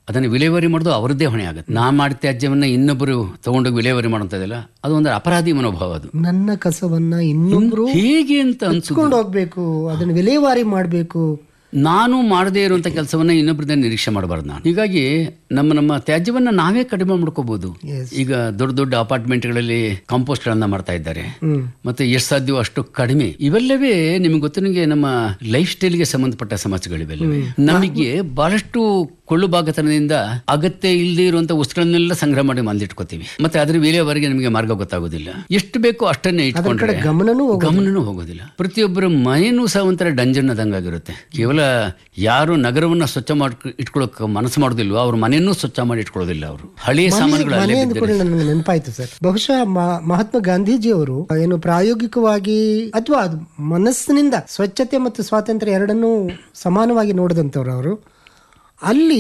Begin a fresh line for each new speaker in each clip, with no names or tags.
ಅದನ್ನು ವಿಲೇವಾರಿ ಮಾಡೋದು ಅವರದ್ದೇ ಹೊಣೆ ಆಗುತ್ತೆ ನಾ ಮಾಡಿದ ತ್ಯಾಜ್ಯವನ್ನ ಇನ್ನೊಬ್ಬರು ತಗೊಂಡೋಗಿ ವಿಲೇವಾರಿ ಮಾಡೋಂಥದ್ದಿಲ್ಲ ಅದು ಒಂದು ಅಪರಾಧಿ ಮನೋಭಾವ ಅದು
ನನ್ನ ಕಸವನ್ನ ಇನ್ನೊಬ್ರು
ಹೇಗೆ ಅಂತ ಅನ್ಸುದು
ಎತ್ಕೊಂಡು ಹೋಗ್ಬೇಕು ಅದನ್ನ ವಿಲೇವಾರಿ ಮಾಡ್ಬೇಕು
ನಾನು ಮಾಡದೇ ಇರುವಂತ ಕೆಲಸವನ್ನ ಇನ್ನೊಬ್ಬರಿಂದ ನಿರೀಕ್ಷೆ ಮಾಡಬಾರ್ದು ನಾನು ಹೀಗಾಗಿ ನಮ್ಮ ನಮ್ಮ ತ್ಯಾಜ್ಯವನ್ನ ನಾವೇ ಕಡಿಮೆ ಮಾಡ್ಕೋಬಹುದು
Yes.
ಈಗ ದೊಡ್ಡ ದೊಡ್ಡ ಅಪಾರ್ಟ್ಮೆಂಟ್ಗಳಲ್ಲಿ ಕಾಂಪೋಸ್ಟ್ ಗಳನ್ನ ಮಾಡ್ತಾ ಇದ್ದಾರೆ
ಹ್ಮ್
ಮತ್ತೆ ಎಷ್ಟು ಸಾಧ್ಯವೋ ಅಷ್ಟು ಕಡಿಮೆ ಇವೆಲ್ಲವೇ ನಿಮಗೆ ಗೊತ್ತಿನಂಗೆ ನಮ್ಮ ಲೈಫ್ ಸ್ಟೈಲ್ಗೆ ಸಂಬಂಧಪಟ್ಟ ಸಮಸ್ಯೆಗಳಿವೆಲ್ಲವೇ ನಮಗೆ ಬಹಳಷ್ಟು ಕೊಳ್ಳು ಭಾಗತನದಿಂದ ಅಗತ್ಯ ಇಲ್ಲದೆ ಇರುವಂತ ವಸ್ತುಗಳನ್ನೆಲ್ಲ ಸಂಗ್ರಹ ಮಾಡಿ ಮಂದಿಟ್ಕೋತೀವಿ ಮತ್ತೆ ಅದ್ರ ವಿಲೇವರೆಗೆ ನಮಗೆ ಮಾರ್ಗ ಗೊತ್ತಾಗೋದಿಲ್ಲ ಎಷ್ಟು ಬೇಕೋ ಅಷ್ಟನ್ನೇ ಇಟ್ಕೊಂಡ್ರೆ
ಗಮನನೂ ಹೋಗೋದಿಲ್ಲ.
ಗಮನನೂ ಹೋಗೋದಿಲ್ಲ ಪ್ರತಿಯೊಬ್ಬರ ಮನೆಯೂ ಸಹ ಒಂಥರ ಡಂಜನ್ ಆದಂಗಾಗಿರುತ್ತೆ ಕೇವಲ ಯಾರು ನಗರವನ್ನ ಸ್ವಚ್ಛ ಮಾಡಿ ಇಟ್ಕೊಳ್ಳೋಕೆ ಮನಸ್ಸು ಮಾಡೋದಿಲ್ವೋ ಅವ್ರ ಮನೆಯನ್ನೂ ಸ್ವಚ್ಛ ಮಾಡಿ ಇಟ್ಕೊಳ್ಳೋದಿಲ್ಲ ಅವರು ಹಳೆಯ ಸಾಮಾನುಗಳು ಅಲ್ಲೇ
ಮನೆ
ಬಿದ್ದಿದೆ.
ಅಂದ್ಕೊಂಡು ನನಗೆ ನೆನಪಾಯ್ತು ಸರ್ ಬಹುಶಃ ಮ- ಮಹಾತ್ಮ ಗಾಂಧೀಜಿ ಅವರು ಏನು ಪ್ರಾಯೋಗಿಕವಾಗಿ ಅಥವಾ ಅದು ಮನಸ್ಸಿನಿಂದ ಸ್ವಚ್ಛತೆ ಮತ್ತು ಸ್ವಾತಂತ್ರ್ಯ ಎರಡನ್ನೂ ಸಮಾನವಾಗಿ ನೋಡಿದಂಥವ್ರು ಅವರು ಅಲ್ಲಿ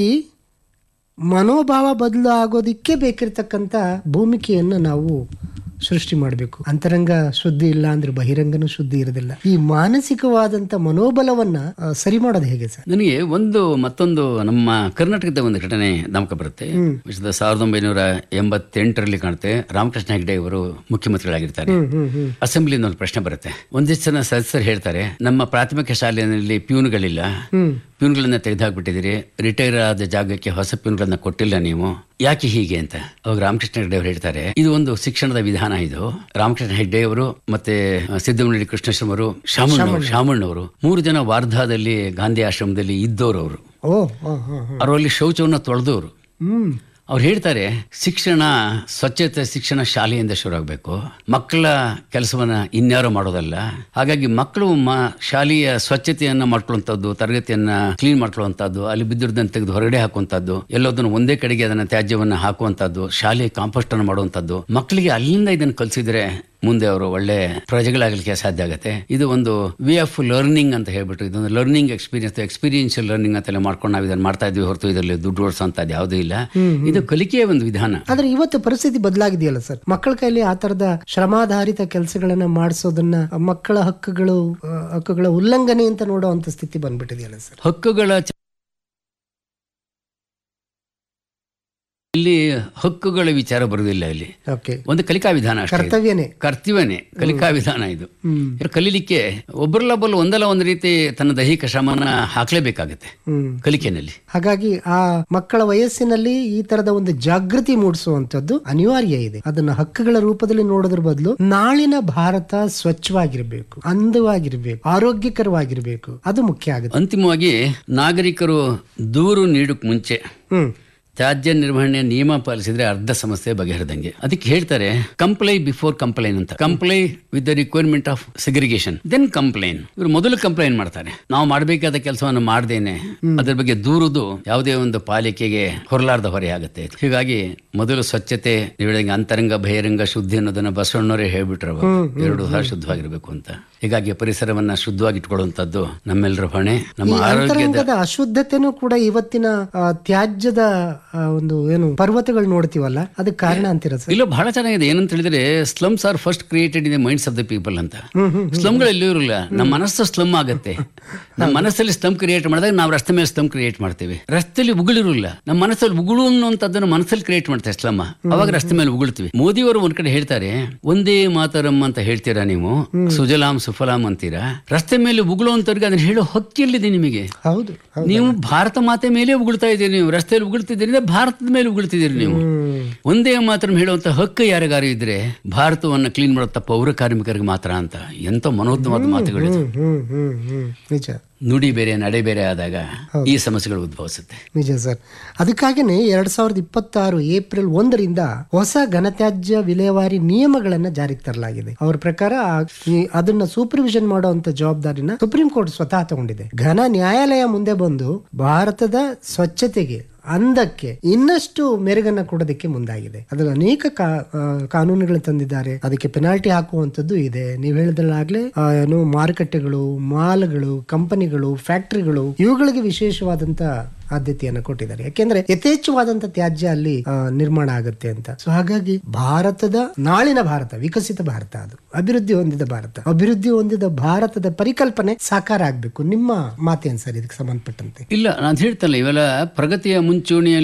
ಮನೋಭಾವ ಬದಲು ಆಗೋದಿಕ್ಕೆ ಬೇಕಿರ್ತಕ್ಕಂಥ ಭೂಮಿಕೆಯನ್ನು ನಾವು ಸೃಷ್ಟಿ ಮಾಡಬೇಕು ಅಂತರಂಗ ಶುದ್ಧಿ ಇಲ್ಲ ಅಂದ್ರೆ ಬಹಿರಂಗನೂ ಶುದ್ಧಿ ಇರೋದಿಲ್ಲ ಈ ಮಾನಸಿಕವಾದಂಥ ಮನೋಬಲವನ್ನ ಆ, ಸರಿ ಮಾಡೋದು ಹೇಗೆ ಸರ್
ನನಗೆ ಒಂದು ಮತ್ತೊಂದು ನಮ್ಮ ಕರ್ನಾಟಕದ ಒಂದು ಘಟನೆ ನಮಕ ಬರುತ್ತೆ ವಿಶ್ವದ ಸಾವಿರದ ಒಂಬೈನೂರ ಎಂಬತ್ತೆಂಟರಲ್ಲಿ ಕಾಣುತ್ತೆ ರಾಮಕೃಷ್ಣ ಹೆಗ್ಡೆ ಅವರು ಮುಖ್ಯಮಂತ್ರಿಗಳಾಗಿರ್ತಾರೆ
ಹ್ಮ್ ಹ್ಮ್
ಅಸೆಂಬ್ಲಿಯಿಂದ ಒಂದು ಪ್ರಶ್ನೆ ಬರುತ್ತೆ ಒಂದಿಷ್ಟು ಜನ ಸದಸ್ಯರು ಹೇಳ್ತಾರೆ ನಮ್ಮ ಪ್ರಾಥಮಿಕ ಶಾಲೆಯಲ್ಲಿ ಪ್ಯೂನ್ಗಳಿಲ್ಲ
ಹ್ಮ್
ಪ್ಯೂನ್ಗಳನ್ನ ತೆಗೆದುಹಾಕ್ಬಿಟ್ಟಿದ್ದೀರಿ ರಿಟೈರ್ ಆದ ಜಾಗಕ್ಕೆ ಹೊಸ ಪ್ಯೂನ್ಗಳನ್ನ ಕೊಟ್ಟಿಲ್ಲ ನೀವು ಯಾಕೆ ಹೀಗೆ ಅಂತ ಅವಾಗ ರಾಮಕೃಷ್ಣ ಹೆಗ್ಡೆ ಅವರು ಹೇಳ್ತಾರೆ ಇದು ಒಂದು ಶಿಕ್ಷಣದ ವಿಧಾನ ಇದು ರಾಮಕೃಷ್ಣ ಹೆಗ್ಡೆ ಅವರು ಮತ್ತೆ ಸಿದ್ದಮನಹಳ್ಳಿ ಕೃಷ್ಣೇಶ್ವರವರು ಶಾಮಣ್ಣ ಶಾಮಣ್ಣವರು ಮೂರು ಜನ ವಾರ್ಧಾದಲ್ಲಿ ಗಾಂಧಿ ಆಶ್ರಮದಲ್ಲಿ ಇದ್ದವರು ಅವರು
ಓ ಹಾ ಹಾ ಹಾ
ಅವರಲ್ಲಿ ಶೌಚವನ್ನು ತೊಳೆದವರು
ಹ್ಮ್
ಅವ್ರು ಹೇಳ್ತಾರೆ ಶಿಕ್ಷಣ ಸ್ವಚ್ಛತೆ ಶಿಕ್ಷಣ ಶಾಲೆಯಿಂದ ಶುರು ಆಗಬೇಕು ಮಕ್ಕಳ ಕೆಲಸವನ್ನ ಇನ್ಯಾರು ಮಾಡೋದಲ್ಲ ಹಾಗಾಗಿ ಮಕ್ಕಳು ಮ ಶಾಲೆಯ ಸ್ವಚ್ಛತೆಯನ್ನ ಮಾಡ್ಕೊಳ್ಳುವಂಥದ್ದು ತರಗತಿಯನ್ನ ಕ್ಲೀನ್ ಮಾಡ್ಕೊಳ್ಳುವಂಥದ್ದು ಅಲ್ಲಿ ಬಿದ್ದಿರೋದನ್ನ ತೆಗೆದು ಹೊರಗಡೆ ಹಾಕುವಂಥದ್ದು ಎಲ್ಲದನ್ನು ಒಂದೇ ಕಡೆಗೆ ಅದನ್ನ ತ್ಯಾಜ್ಯವನ್ನ ಹಾಕುವಂಥದ್ದು ಶಾಲೆ ಕಾಂಪೋಸ್ಟ್ ಅನ್ನು ಮಾಡುವಂಥದ್ದು ಮಕ್ಕಳಿಗೆ ಅಲ್ಲಿಂದ ಇದನ್ನು ಕಲಿಸಿದ್ರೆ ಮುಂದೆ ಅವರು ಒಳ್ಳೆ ಪ್ರಜೆಗಳಾಗಲಿಕ್ಕೆ ಸಾಧ್ಯ ಆಗುತ್ತೆ ಇದು ಒಂದು ವೇ ಆಫ್ ಲರ್ನಿಂಗ್ ಅಂತ ಹೇಳ್ಬಿಟ್ಟು ಇದೊಂದು ಲರ್ನಿಂಗ್ ಎಕ್ಸ್ಪೀರಿಯನ್ಸ್ ಎಕ್ಸ್ಪೀರಿಯನ್ಷಿಯಲ್ ಲರ್ನಿಂಗ್ ಅಂತೆಲ್ಲ ಮಾಡ್ಕೊಂಡು ನಾವು ಇದನ್ನ ಮಾಡ್ತಾ ಇದ್ವಿ ಹೊರತು ಇದರಲ್ಲಿ ದುಡ್ಡು ಓಡಿಸೋಂಥದ್ದು ಯಾವುದೂ ಇಲ್ಲ ಇದು ಕಲಿಕೆಯ ಒಂದು ವಿಧಾನ
ಆದ್ರೆ ಇವತ್ತು ಪರಿಸ್ಥಿತಿ ಬದಲಾಗಿದೆಯಲ್ಲ ಸರ್ ಮಕ್ಕಳ ಕೈಲಿ ಆ ತರದ ಶ್ರಮಾಧಾರಿತ ಕೆಲಸಗಳನ್ನ ಮಾಡಿಸೋದನ್ನ ಮಕ್ಕಳ ಹಕ್ಕುಗಳು ಆ, ಹಕ್ಕುಗಳ ಉಲ್ಲಂಘನೆ ಅಂತ ನೋಡುವಂತ ಸ್ಥಿತಿ ಬಂದ್ಬಿಟ್ಟಿದೆಯಲ್ಲ ಸರ್
ಹಕ್ಕುಗಳ ಚ- ಇಲ್ಲಿ ಹಕ್ಕುಗಳ ವಿಚಾರ ಬರುವುದಿಲ್ಲ ಇಲ್ಲಿ
ಓಕೆ
ಒಂದು ಕಲಿಕಾ ವಿಧಾನ ಅಷ್ಟೇ ಇದು.
ಕರ್ತವ್ಯನೇ
ಕರ್ತವ್ಯನೇ ಕಲಿಕಾ ವಿಧಾನ ಇದು
ಹ್ಮ್
ಇವ್ರು ಕಲೀಲಿಕ್ಕೆ ಒಬ್ಬರಲ್ಲೊಬ್ಬರು ಒಂದಲ್ಲ ಒಂದು ರೀತಿ ತನ್ನ ದೈಹಿಕ ಶ್ರಮನ ಹಾಕ್ಲೇಬೇಕಾಗತ್ತೆ
ಹ್ಮ್
ಕಲಿಕೆನಲ್ಲಿ
ಹಾಗಾಗಿ ಆ ಮಕ್ಕಳ ವಯಸ್ಸಿನಲ್ಲಿ ಈ ತರದ ಒಂದು ಜಾಗೃತಿ ಮೂಡಿಸುವಂತದ್ದು ಅನಿವಾರ್ಯ ಇದೆ ಅದನ್ನ ಹಕ್ಕುಗಳ ರೂಪದಲ್ಲಿ ನೋಡೋದ್ರ ಬದಲು ನಾಳಿನ ಭಾರತ ಸ್ವಚ್ಛವಾಗಿರ್ಬೇಕು ಅಂದವಾಗಿರ್ಬೇಕು ಆರೋಗ್ಯಕರವಾಗಿರ್ಬೇಕು ಅದು ಮುಖ್ಯ ಆಗುತ್ತೆ
ಅಂತಿಮವಾಗಿ ನಾಗರಿಕರು ದೂರು ನೀಡಕ್ ಮುಂಚೆ
ಹ್ಮ್
ತ್ಯಾಜ್ಯ ನಿರ್ವಹಣೆ ನಿಯಮ ಪಾಲಿಸಿದ್ರೆ ಅರ್ಧ ಸಮಸ್ಯೆ ಬಗೆಹರಿದಂಗೆ ಅದಕ್ಕೆ ಹೇಳ್ತಾರೆ ಕಂಪ್ಲೈ ಬಿಫೋರ್ ಕಂಪ್ಲೈನ್ ಅಂತ comply with the requirement of segregation then complain ಇವರು ಮೊದಲು ಕಂಪ್ಲೈಂಟ್ ಮಾಡ್ತಾರೆ ನಾವು ಮಾಡಬೇಕಾದ ಕೆಲಸವನ್ನು ಮಾಡ್ದೇನೆ ಅದ್ರ ಬಗ್ಗೆ ದೂರುದು ಯಾವುದೇ ಒಂದು ಪಾಲಿಕೆಗೆ ಹೊರಲಾರ್ದ ಹೊರೆ ಆಗುತ್ತೆ ಇದು. ಹೀಗಾಗಿ ಮೊದಲು ಸ್ವಚ್ಛತೆ ನೀವು ಹೇಳಿದಂಗೆ ಅಂತರಂಗ ಬಹಿರಂಗ ಶುದ್ಧಿ ಅನ್ನೋದನ್ನ ಬಸವಣ್ಣವರೇ ಹೇಳ್ಬಿಟ್ರು ಅವಾಗ. ಎರಡು ಸಹ ಶುದ್ಧವಾಗಿರ್ಬೇಕು ಅಂತ ಹೀಗಾಗಿ ಪರಿಸರವನ್ನ ಶುದ್ಧವಾಗಿ ಇಟ್ಕೊಳ್ಳುವಂತದ್ದು ನಮ್ಮೆಲ್ಲರ ಹೊಣೆ ನಮ್ಮ ಆರೋಗ್ಯದ
ಅಂತರಂಗದ ಅಶುದ್ಧತೆನೂ ಕೂಡ ಇವತ್ತಿನ ಆ, ತ್ಯಾಜ್ಯದ ಆ, ಒಂದು ಏನು ಪರ್ವತಗಳು ನೋಡ್ತೀವಲ್ಲ ಅದಕ್ಕೆ ಕಾರಣ ಅಂತೀರ ಸರ್
ಇಲ್ಲ ಬಹಳ ಚೆನ್ನಾಗಿದೆ ಏನಂತ ಹೇಳಿದ್ರೆ slums are first created in the minds of the people ಅಂತ ಸ್ಲಮ್ಗಳು ಎಲ್ಲೂ ಇರಲ್ಲ ನಮ್ಮ ಮನಸ್ಸು ಸ್ಲಮ್ ಆಗುತ್ತೆ ನಮ್ಮ ಮನಸ್ಸಲ್ಲಿ ಸ್ಲಮ್ ಕ್ರಿಯೇಟ್ ಮಾಡಿದಾಗ ನಾವು ರಸ್ತೆ ಮೇಲೆ ಸ್ಲಮ್ ಕ್ರಿಯೇಟ್ ಮಾಡ್ತೀವಿ ರಸ್ತೆಯಲ್ಲಿ ಉಗುಳಿರಲ್ಲ ನಮ್ಮ ಮನಸ್ಸಲ್ಲಿ ಉಗುಳು ಅನ್ನುವಂಥದ್ದನ್ನು ಮನಸ್ಸಲ್ಲಿ ಕ್ರಿಯೇಟ್ ಮಾಡ್ತಾರೆ ಸ್ಲಮ್ ಅವಾಗ ರಸ್ತೆ ಮೇಲೆ ಉಗುಳ್ತೀವಿ ಮೋದಿ ಅವರು ಒಂದ್ ಕಡೆ ಹೇಳ್ತಾರೆ ಒಂದೇ ಮಾತರಂ ಅಂತ ಹೇಳ್ತೀರಾ ನೀವು ಸುಜಲಾಂ ಸುಫಲಾಂ ಅಂತೀರಾ ರಸ್ತೆ ಮೇಲೆ ಉಗುಳುವಂತವ್ರಿಗೆ ಅದನ್ನ ಹೇಳೋ ಹಕ್ಕಿಲ್ಲಿದೆ ನಿಮಗೆ
ಹೌದು ಹೌದು.
ನೀವು ಭಾರತ ಮಾತೆ ಮೇಲೆ ಉಗುಳ್ತಾ ಇದ್ದೀರಿ ನೀವು ರಸ್ತೆಯಲ್ಲಿ ಉಗುಳ್ತಿದ್ದೀರಿ ಅಂದ್ರೆ ಭಾರತದ ಮೇಲೆ ಉಗುಳ್ತಿದ್ದೀರಿ ನೀವು
ಹ್ಮ್.
ಒಂದೇ ಮಾತ್ರ ಹೇಳುವಂತ ಹಕ್ಕು ಯಾರಿಗಾರು ಇದ್ರೆ ಭಾರತವನ್ನ ಕ್ಲೀನ್ ಮಾಡುತ್ತ ಪೌರ ಕಾರ್ಮಿಕರಿಗೆ ಮಾತ್ರ ಅಂತ ಎಂತ ಮನೋಜ್ಞವಾದ ಮಾತುಗಳಿದು
ಹ್ಮ್ ಹ್ಮ್ ಹ್ಮ್ ಹ್ಮ್ ನಿಜ
ನುಡಿ ಬೇರೆ ನಡೆ ಬೇರೆ ಆದಾಗ ಈ ಸಮಸ್ಯೆಗಳು ಉದ್ಭವಿಸುತ್ತೆ
ನಿಜ ಸರ್ ಅದಕ್ಕಾಗಿನೇ ಎರಡ್ ಸಾವಿರದ ಇಪ್ಪತ್ತಾರು ಏಪ್ರಿಲ್ ಒಂದರಿಂದ ಹೊಸ ಘನತ್ಯಾಜ್ಯ ವಿಲೇವಾರಿ ನಿಯಮಗಳನ್ನ ಜಾರಿಗೆ ತರಲಾಗಿದೆ ಅವ್ರ ಪ್ರಕಾರ ಆ- ಈ- ಅದನ್ನ ಸೂಪರ್ವಿಷನ್ ಮಾಡುವಂತ ಜವಾಬ್ದಾರಿನ ಸುಪ್ರೀಂ ಕೋರ್ಟ್ ಸ್ವತಃ ತಗೊಂಡಿದೆ ಘನ ನ್ಯಾಯಾಲಯ ಮುಂದೆ ಬಂದು ಭಾರತದ ಸ್ವಚ್ಛತೆಗೆ ಅಂದಕ್ಕೆ ಇನ್ನಷ್ಟು ಮೆರುಗನ್ನ ಕೊಡೋದಕ್ಕೆ ಮುಂದಾಗಿದೆ ಅದ್ರಲ್ಲಿ ಅನೇಕ ಕಾ- ಆ, ಕಾನೂನುಗಳು ತಂದಿದ್ದಾರೆ ಅದಕ್ಕೆ ಪೆನಾಲ್ಟಿ ಹಾಕುವಂತದ್ದು ಇದೆ ನೀವು ಹೇಳಿದ್ರಲ್ಲಾಗ್ಲೇ ಆ, ಏನು ಮಾರುಕಟ್ಟೆಗಳು ಮಾಲ್ಗಳು ಕಂಪನಿಗಳು ಫ್ಯಾಕ್ಟರಿಗಳು ಇವುಗಳಿಗೆ ವಿಶೇಷವಾದಂತ ಆದ್ಯತೆಯನ್ನು ಕೊಟ್ಟಿದ್ದಾರೆ ಯಾಕೆಂದ್ರೆ ಯಥೇಚ್ಛವಾದಂತ ತ್ಯಾಜ್ಯ ಅಲ್ಲಿ ಆ, ನಿರ್ಮಾಣ ಆಗುತ್ತೆ ಅಂತ ಸೊ ಹಾಗಾಗಿ ಭಾರತದ ನಾಳಿನ ಭಾರತ ವಿಕಸಿತ ಭಾರತ ಅದು ಅಭಿವೃದ್ಧಿ ಹೊಂದಿದ ಭಾರತ ಅಭಿವೃದ್ಧಿ ಹೊಂದಿದ ಭಾರತದ ಪರಿಕಲ್ಪನೆ ಸಾಕಾರ ಆಗ್ಬೇಕು ನಿಮ್ಮ ಮಾತೇನ್ ಸರ್ ಇದಕ್ಕೆ ಸಂಬಂಧಪಟ್ಟಂತೆ
ಇಲ್ಲ ನಾನು ಹೇಳ್ತಲ್ಲ ಇವೆಲ್ಲ ಪ್ರಗತಿಯ ಮುಂಚೂಣಿಯಲ್ಲಿ